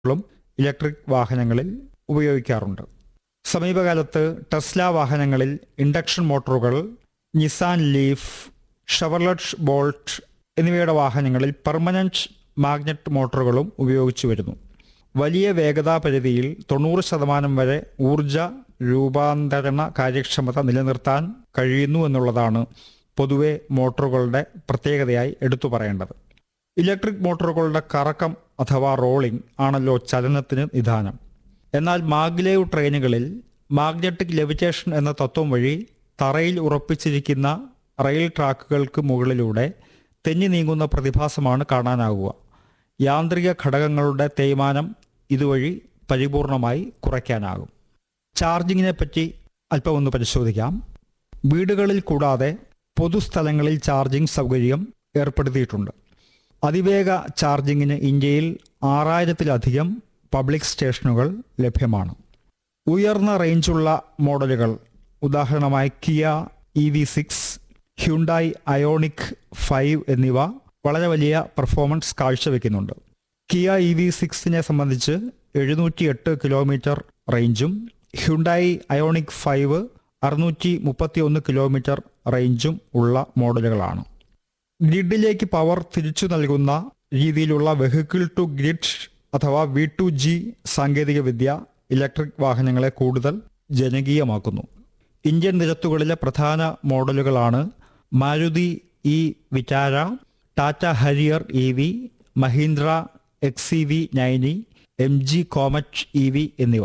ളും electric വാഹനങ്ങളിൽ ഉപയോഗിക്കാറുണ്ട് സമീപകാലത്ത് ടെസ്ല വാഹനങ്ങളിൽ ഇൻഡക്ഷൻ മോട്ടോറുകൾ നിസാൻ ലീഫ് ഷവർലറ്റ് ബോൾട്ട് എന്നിവയുടെ വാഹനങ്ങളിൽ പെർമനന്റ് മാഗ്നറ്റ് മോട്ടോറുകളും ഉപയോഗിച്ചു വരുന്നു വലിയ വേഗതാ പരിധിയിൽ തൊണ്ണൂറ് ശതമാനം വരെ ഊർജ രൂപാന്തരണ കാര്യക്ഷമത നിലനിർത്താൻ കഴിയുന്നു എന്നുള്ളതാണ് പൊതുവെ മോട്ടോറുകളുടെ പ്രത്യേകതയായി എടുത്തു പറയേണ്ടത് ഇലക്ട്രിക് മോട്ടോറുകളുടെ കറക്കം അഥവാ റോളിംഗ് ആണല്ലോ ചലനത്തിന് നിദാനം എന്നാൽ മാഗ്ലേവ് ട്രെയിനുകളിൽ മാഗ്നറ്റിക് ലെവിറ്റേഷൻ എന്ന തത്വം വഴി തറയിൽ ഉറപ്പിച്ചിരിക്കുന്ന റെയിൽ ട്രാക്കുകൾക്ക് മുകളിലൂടെ തെന്നി നീങ്ങുന്ന പ്രതിഭാസമാണ് കാണാനാകുക യാന്ത്രിക ഘടകങ്ങളുടെ തേയ്മാനം ഇതുവഴി പരിപൂർണമായി കുറയ്ക്കാനാകും ചാർജിങ്ങിനെ പറ്റി അല്പം ഒന്ന് പരിശോധിക്കാം വീടുകളിൽ കൂടാതെ പൊതുസ്ഥലങ്ങളിൽ ചാർജിംഗ് സൗകര്യം ഏർപ്പെടുത്തിയിട്ടുണ്ട് അതിവേഗ ചാർജിങ്ങിന് ഇന്ത്യയിൽ ആറായിരത്തിലധികം പബ്ലിക് സ്റ്റേഷനുകൾ ലഭ്യമാണ് ഉയർന്ന റേഞ്ചുള്ള മോഡലുകൾ ഉദാഹരണമായി Kia E V six Hyundai Ioniq five എന്നിവ വളരെ വലിയ പെർഫോമൻസ് കാഴ്ചവെക്കുന്നുണ്ട് കിയ ഇ വി സിക്സിനെ സംബന്ധിച്ച് എഴുന്നൂറ്റി എട്ട് കിലോമീറ്റർ റേഞ്ചും ഹ്യുണ്ടായി അയോണിക് ഫൈവ് അറുന്നൂറ്റി മുപ്പത്തി ഒന്ന് കിലോമീറ്റർ റേഞ്ചും ഉള്ള മോഡലുകളാണ് ഗ്രിഡിലേക്ക് പവർ തിരിച്ചു നൽകുന്ന രീതിയിലുള്ള വെഹിക്കിൾ ടു ഗ്രിഡ് അഥവാ വി ടു ജി സാങ്കേതികവിദ്യ ഇലക്ട്രിക് വാഹനങ്ങളെ കൂടുതൽ ജനകീയമാക്കുന്നു ഇന്ത്യൻ നിരത്തുകളിലെ പ്രധാന മോഡലുകളാണ് Maruti E Vitara Tata Harrier E V Mahindra X E V nine e M G Comet E V എന്നിവ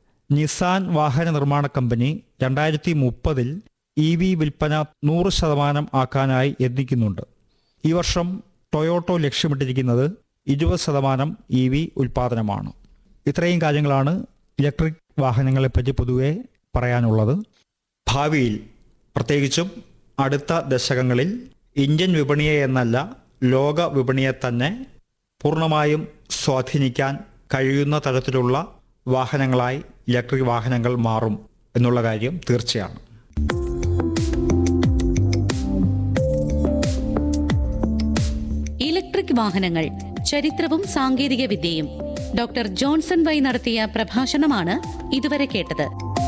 നിസാൻ വാഹന നിർമ്മാണ കമ്പനി രണ്ടായിരത്തി മുപ്പതിൽ ഇ വി വിൽപ്പന നൂറ് ശതമാനം ആക്കാനായി യത്നിക്കുന്നുണ്ട് ഈ വർഷം ടൊയോട്ടോ ലക്ഷ്യമിട്ടിരിക്കുന്നത് ഇരുപത് ശതമാനം ഇ വി ഉൽപാദനമാണ് ഇത്രയും കാര്യങ്ങളാണ് ഇലക്ട്രിക് വാഹനങ്ങളെപ്പറ്റി പൊതുവെ പറയാനുള്ളത് ഭാവിയിൽ പ്രത്യേകിച്ചും അടുത്ത ദശകങ്ങളിൽ ഇന്ത്യൻ വിപണിയെ എന്നല്ല ലോക വിപണിയെ തന്നെ പൂർണ്ണമായും സ്വാധീനിക്കാൻ കഴിയുന്ന തരത്തിലുള്ള വാഹനങ്ങളായി ഇലക്ട്രിക് വാഹനങ്ങൾ മാറും എന്നുള്ള കാര്യം തീർച്ചയാണ് ഇലക്ട്രിക് വാഹനങ്ങൾ ചരിത്രവും സാങ്കേതിക വിദ്യയും ഡോക്ടർ ജോൺസൺ വൈ നടത്തിയ പ്രഭാഷണമാണ് ഇതുവരെ കേട്ടത്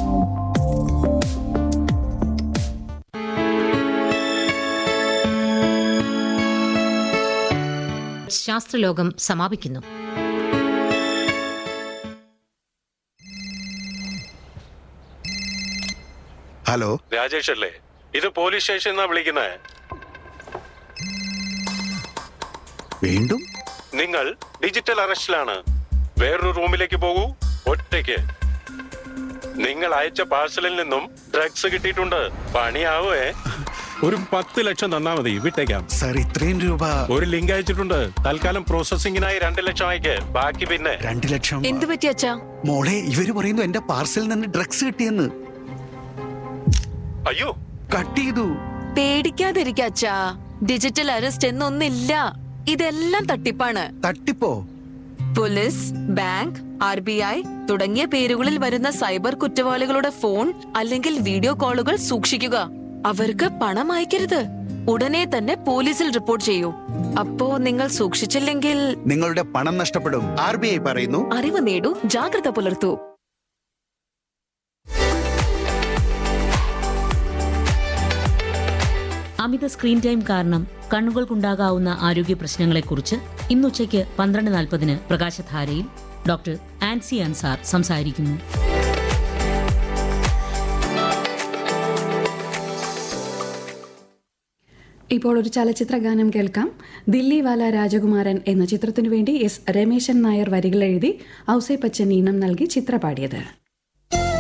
ശാസ്ത്രലോകം സമാപിക്കുന്നു ഹലോ രാജേഷ് അല്ലേ ഇത് പോലീസ് സ്റ്റേഷൻ എന്നാ വിളിക്കുന്നത് വീണ്ടും നിങ്ങൾ ഡിജിറ്റൽ അറസ്റ്റിലാണ് വേറൊരു റൂമിലേക്ക് പോകൂ ഒറ്റയ്ക്ക് നിങ്ങൾ അയച്ച പാഴ്സലിൽ നിന്നും ഡ്രഗ്സ് കിട്ടിയിട്ടുണ്ട് പണിയാവേ ഒരു പത്ത് ലക്ഷം തന്നാ മതി വിട്ടേക്കാം സാർ ഇത്രയും രൂപ ഒരു ലിങ്ക് അയച്ചിട്ടുണ്ട് തൽക്കാലം പ്രോസസിംഗിനായി രണ്ട് ലക്ഷം അയക്ക് ബാക്കി പിന്നെ രണ്ടു ലക്ഷം എന്തു പറ്റി അച്ഛാ മോളെ ഇവര് പറയുന്നു എന്റെ പാർസലിൽ നിന്ന് ഡ്രഗ്സ് കിട്ടിയെന്ന് അയ്യോ കട്ട് ചെയ്തു പേടിക്കാതിരിക്ക അച്ഛാ ഡിജിറ്റൽ അറസ്റ്റ് എന്നൊന്നില്ല ഇതെല്ലാം തട്ടിപ്പാണ് തട്ടിപ്പോ police bank R B I തുടങ്ങിയ പേരുകളിൽ വരുന്ന സൈബർ കുറ്റവാളികളുടെ ഫോൺ അല്ലെങ്കിൽ വീഡിയോ കോളുകൾ സൂക്ഷിക്കുക അവർക്ക് പണം അയക്കരുത് ഉടനെ തന്നെ പോലീസിൽ റിപ്പോർട്ട് ചെയ്യൂ അപ്പോ നിങ്ങൾ സൂക്ഷിച്ചില്ലെങ്കിൽ നിങ്ങളുടെ പണം നഷ്ടപ്പെടും ആർ ബി ഐ പറയുന്നു അറിവ് നേടൂ ജാഗ്രത പുലർത്തൂ അമിത സ്ക്രീൻ ടൈം കാരണം കണ്ണുകൾക്കുണ്ടാകാവുന്ന ആരോഗ്യ പ്രശ്നങ്ങളെക്കുറിച്ച് ഇന്നുച്ചയ്ക്ക് പന്ത്രണ്ട് നാൽപ്പതിന് പ്രകാശധാരയിൽ ഡോക്ടർ ആൻസി അൻസാർ സംസാരിക്കുന്നു ഇപ്പോൾ ഒരു ചലച്ചിത്ര ഗാനം കേൾക്കാം ദില്ലിവാല രാജകുമാരൻ എന്ന ചിത്രത്തിനു വേണ്ടി എസ് രമേശൻ നായർ വരികൾ എഴുതി ഔസേപ്പച്ചൻ ഈണം നൽകി ചിത്ര പാടിയത്